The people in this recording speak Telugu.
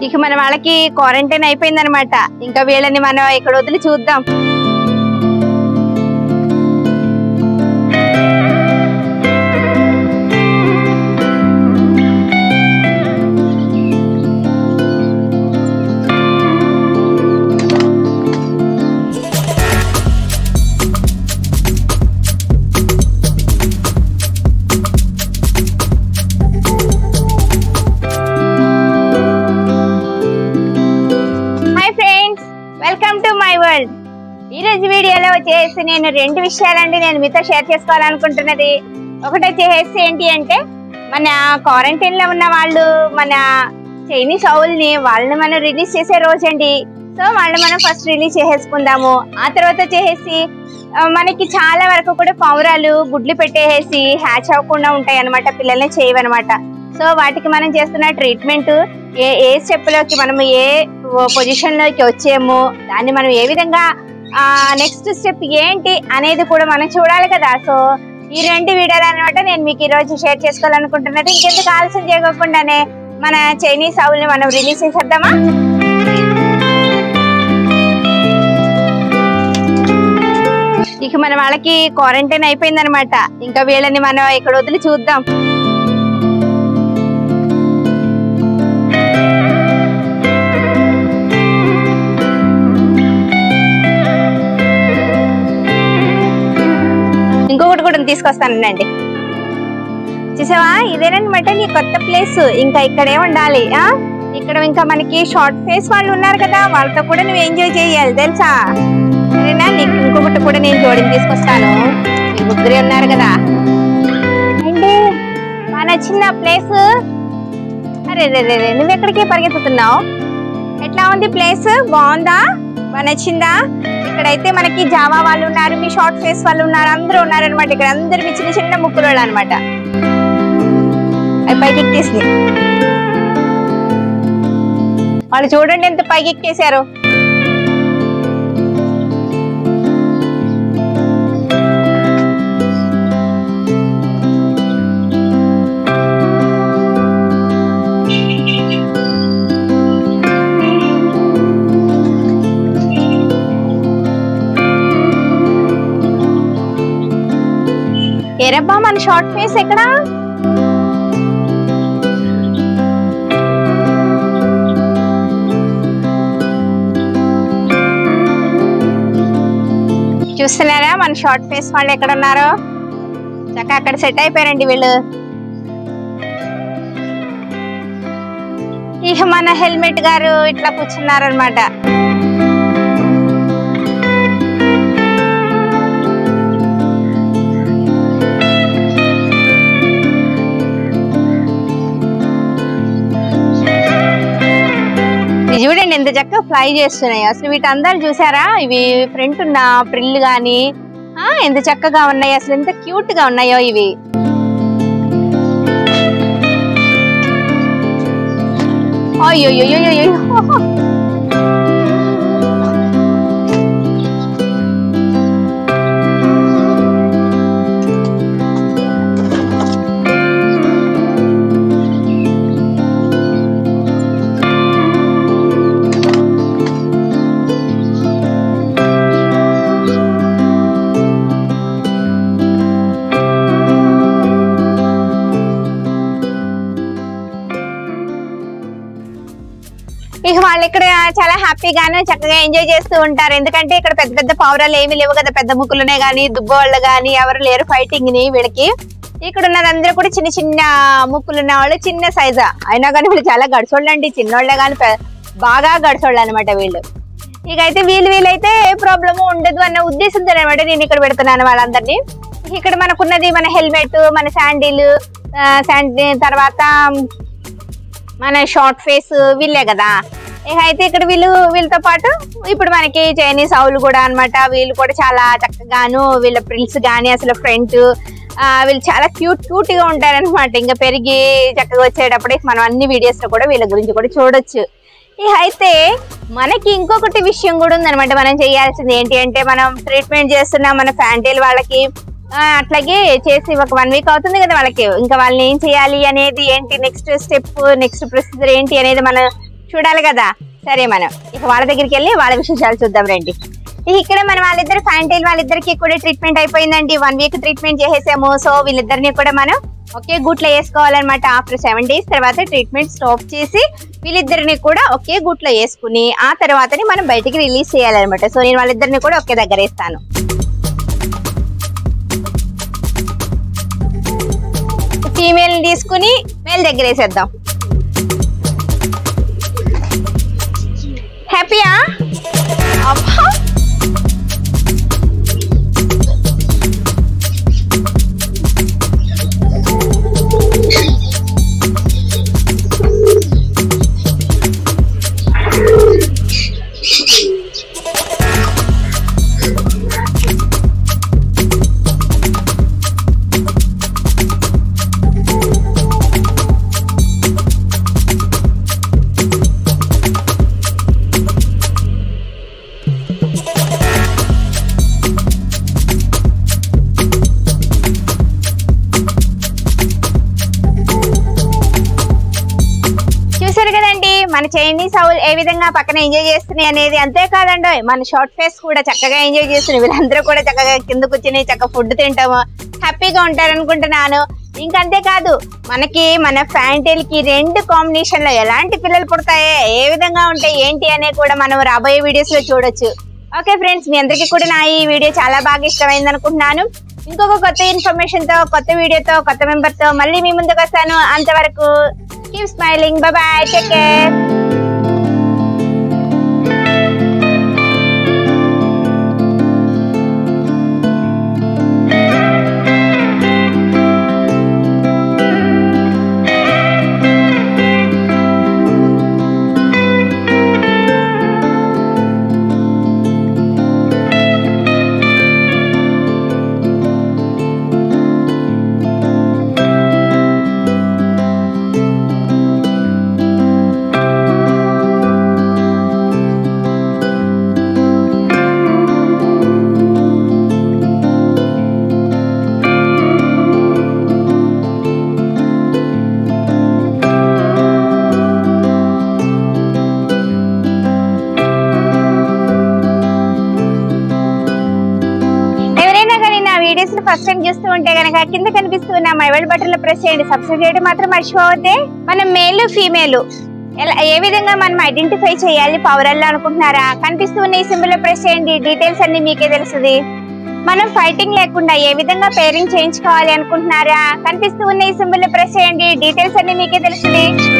ఇక మన వాళ్ళకి క్వారంటైన్ అయిపోయింది అనమాట ఇంకా వీళ్ళని మనం ఇక్కడ వదిలి చూద్దాం hi friends welcome to my world ఈ రోజు వీడియోలో వచ్చేసి నేను రెండు విషయాలండి నేను మీతో షేర్ చేసుకోవాలనుకుంటున్నది ఒకటి వచ్చేసి ఏంటి అంటే మన క్వారంటైన్ లో ఉన్న వాళ్ళు మన చైనీస్ ని వాళ్ళని మనం రిలీజ్ చేసే రోజు అండి సో వాళ్ళని మనం ఫస్ట్ రిలీజ్ చేసేసుకుందాము ఆ తర్వాత వచ్చేసి ఆ, మనకి చాలా వరకు కూడా పావురాలు గుడ్లు పెట్టేసి హ్యాచ్ అవ్వకుండా ఉంటాయి అనమాట పిల్లల్ని చేయవన్నమాట సో వాటికి మనం చేస్తున్న ట్రీట్మెంట్ ఏ ఏ స్టెప్ లోకి మనం ఏ పొజిషన్ లోకి వచ్చాము దాన్ని మనం ఏ విధంగా నెక్స్ట్ స్టెప్ ఏంటి అనేది కూడా మనం చూడాలి కదా సో ఈ రెండు వీడియోలు అనమాట నేను మీకు ఈ రోజు షేర్ చేసుకోవాలనుకుంటున్నది ఇంకెందుకు ఆలస్యం చేయకుండానే మన చైనీస్ ఆవుల్ని మనం రిలీజ్ చేసేద్దామా ఇక మన వాళ్ళకి క్వారంటైన్ అయిపోయింది అనమాట ఇంకా వీళ్ళని మనం ఇక్కడ వదిలి చూద్దాం ఇంకొకటి కూడా తీసుకొస్తానండి చూసావా ఇదేనమాట నీ కొత్త ప్లేస్ ఇంకా ఇక్కడే ఉండాలి ఆ ఇక్కడ ఇంకా మనకి షార్ట్ ఫేస్ వాళ్ళు ఉన్నారు కదా వాళ్ళతో కూడా నువ్వు ఎంజాయ్ చేయాలి తెలుసా సరేనా నీకు ఇంకొకటి కూడా నేను జోడిని తీసుకొస్తాను మీ ముగ్గురే ఉన్నారు కదా అండి బాగా నచ్చింది ఆ ప్లేస్ అరే రే రే రే, నువ్వు ఎక్కడికి పరిగెత్తుతున్నావు ఎట్లా ఉంది ప్లేస్ బాగుందా బాగా నచ్చిందా ఇక్కడైతే మనకి జావా వాళ్ళు ఉన్నారు మీ షార్ట్ ఫేస్ వాళ్ళు ఉన్నారు అందరూ ఉన్నారు అనమాట ఇక్కడ అందరు మీ చిన్న చిన్న ముక్కులు అనమాట అవి పైకి ఎక్కేసింది వాళ్ళు చూడండి ఎంత పైకి ఎక్కేశారు ఏరబ్బా మన షార్ట్ ఫేస్ ఎక్కడా చూస్తున్నారా మన షార్ట్ ఫేస్ వాళ్ళు ఎక్కడ ఉన్నారో చక్క అక్కడ సెట్ అయిపోయారండి వీళ్ళు ఇక మన హెల్మెట్ గారు ఇట్లా కూర్చున్నారనమాట ఇది చూడండి ఎంత చక్కగా ఫ్లై చేస్తున్నాయి అసలు వీటి అందాలు చూసారా ఇవి ఫ్రంట్ ఉన్న ప్రిల్ గాని ఆ ఎంత చక్కగా ఉన్నాయి అసలు ఎంత క్యూట్ గా ఉన్నాయో ఇవి అయ్యో ఇక వాళ్ళు ఇక్కడ చాలా హ్యాపీగాను చక్కగా ఎంజాయ్ చేస్తూ ఉంటారు ఎందుకంటే ఇక్కడ పెద్ద పెద్ద పావురాలు ఏమీ లేవు కదా పెద్ద ముక్కులునే గానీ దుబ్బ వాళ్ళు గానీ ఎవరు లేరు ఫైటింగ్ ని వీళ్ళకి ఇక్కడ ఉన్నదందరూ కూడా చిన్న చిన్న ముక్కులు ఉన్న వాళ్ళు చిన్న సైజా అయినా కానీ వీళ్ళు చాలా గడిచోళ్ళు అండి చిన్నోళ్ళే కానీ పె- బాగా గడిచోళ్ళు అనమాట వీళ్ళు ఇక అయితే వీళ్ళు వీళ్ళైతే ఏ ప్రాబ్లము ఉండదు అన్న ఉద్దేశంతో అనమాట నేను ఇక్కడ పెడుతున్నాను వాళ్ళందరినీ ఇక్కడ మనకున్నది మన హెల్మెట్ మన శాండిల్ శాండి తర్వాత మన షార్ట్ ఫేస్ వీళ్ళే కదా ఇక అయితే ఇక్కడ వీళ్ళు వీళ్ళతో పాటు ఇప్పుడు మనకి చైనీస్ ఆవులు కూడా అన్నమాట వీళ్ళు కూడా చాలా చక్కగాను వీళ్ళ ప్రిల్స్ కానీ అసలు ఫ్రంట్ వీళ్ళు చాలా క్యూట్ క్యూట్ గా ఉంటారనమాట ఇంకా పెరిగి చక్కగా వచ్చేటప్పుడు మనం అన్ని వీడియోస్ లో కూడా వీళ్ళ గురించి కూడా చూడొచ్చు ఇక అయితే మనకి ఇంకొకటి విషయం కూడా ఉందన్నమాట మనం చేయాల్సింది ఏంటి అంటే మనం ట్రీట్మెంట్ చేస్తున్నాం మన ఫ్యాంటైల్ వాళ్ళకి ఆ, అట్లాగే చేసి ఒక వన్ వీక్ అవుతుంది కదా వాళ్ళకి ఇంకా వాళ్ళని ఏం చేయాలి అనేది ఏంటి నెక్స్ట్ స్టెప్ నెక్స్ట్ ప్రొసీజర్ ఏంటి అనేది మనం చూడాలి కదా సరే మనం ఇక వాళ్ళ దగ్గరికి వెళ్ళి వాళ్ళ విశేషాలు చూద్దాం రండి ఇక ఇక్కడ మన వాళ్ళిద్దరు ఫ్యాంటైల్ వాళ్ళిద్దరికి కూడా ట్రీట్మెంట్ అయిపోయిందండి వన్ వీక్ ట్రీట్మెంట్ చేసేసాము సో వీళ్ళిద్దరిని కూడా మనం ఒకే గూట్లో వేసుకోవాలన్నమాట ఆఫ్టర్ సెవెన్ డేస్ తర్వాత ట్రీట్మెంట్ స్టాప్ చేసి వీళ్ళిద్దరిని కూడా ఒకే గూట్లో వేసుకుని ఆ తర్వాతని మనం బయటికి రిలీజ్ చేయాలన్నమాట సో నేను వాళ్ళిద్దరిని కూడా ఒకే దగ్గర వేస్తాను ఫీమేల్ తీసుకుని మేల్ దగ్గర వేసేద్దాం హ్యాపీయా అబ్బా చూసారు కదండి మన చైనీస్ హౌల్ ఏ విధంగా పక్కన ఎంజాయ్ చేస్తున్నాయి అనేది అంతేకాదండి మన షార్ట్ ఫేస్ కూడా చక్కగా ఎంజాయ్ చేస్తున్నాయి వీళ్ళందరూ కూడా చక్కగా కింద కూర్చుని చక్కగా ఫుడ్ తింటాము హ్యాపీగా ఉంటారు అనుకుంటున్నాను ఇంకంతేకాదు మనకి మన ఫ్యాంటైల్ కి రెండు కాంబినేషన్ లో ఎలాంటి పిల్లలు పుడతాయో ఏ విధంగా ఉంటాయి ఏంటి అనే కూడా మనం రాబోయే వీడియోస్ లో చూడొచ్చు ఓకే ఫ్రెండ్స్ మీ అందరికీ కూడా నా ఈ వీడియో చాలా బాగా ఇష్టమైంది అనుకుంటున్నాను ఇంకొక కొత్త ఇన్ఫర్మేషన్ తో కొత్త వీడియోతో కొత్త మెంబర్ తో మళ్ళీ మీ ముందుకు వస్తాను అంతవరకు keep smiling bye take care ఎవరైనా కానీ నా వీడియోస్ ఫస్ట్ టైం చూస్తూ ఉంటే గనక కింద కనిపిస్తున్న మై వరల్డ్ బటన్ లో ప్రెస్ చేయండి సబ్స్క్రైబ్ చేయడం మాత్రం మర్చిపోవద్దే మనం మేల్ ఫీమేల్ ఎలా ఏ విధంగా మనం ఐడెంటిఫై చేయాలి పవరల్లో అనుకుంటున్నారా కనిపిస్తున్న ఈ సింబల్ లో ప్రెస్ చేయండి డీటెయిల్స్ అన్ని మీకే తెలుస్తుంది మనం ఫైటింగ్ లేకుండా ఏ విధంగా పేరింగ్ చేయించుకోవాలి అనుకుంటున్నారా కనిపిస్తూ ఉన్న ఈ సింబల్ లో ప్రెస్ చేయండి డీటెయిల్స్ అన్ని మీకే తెలుస్తుంది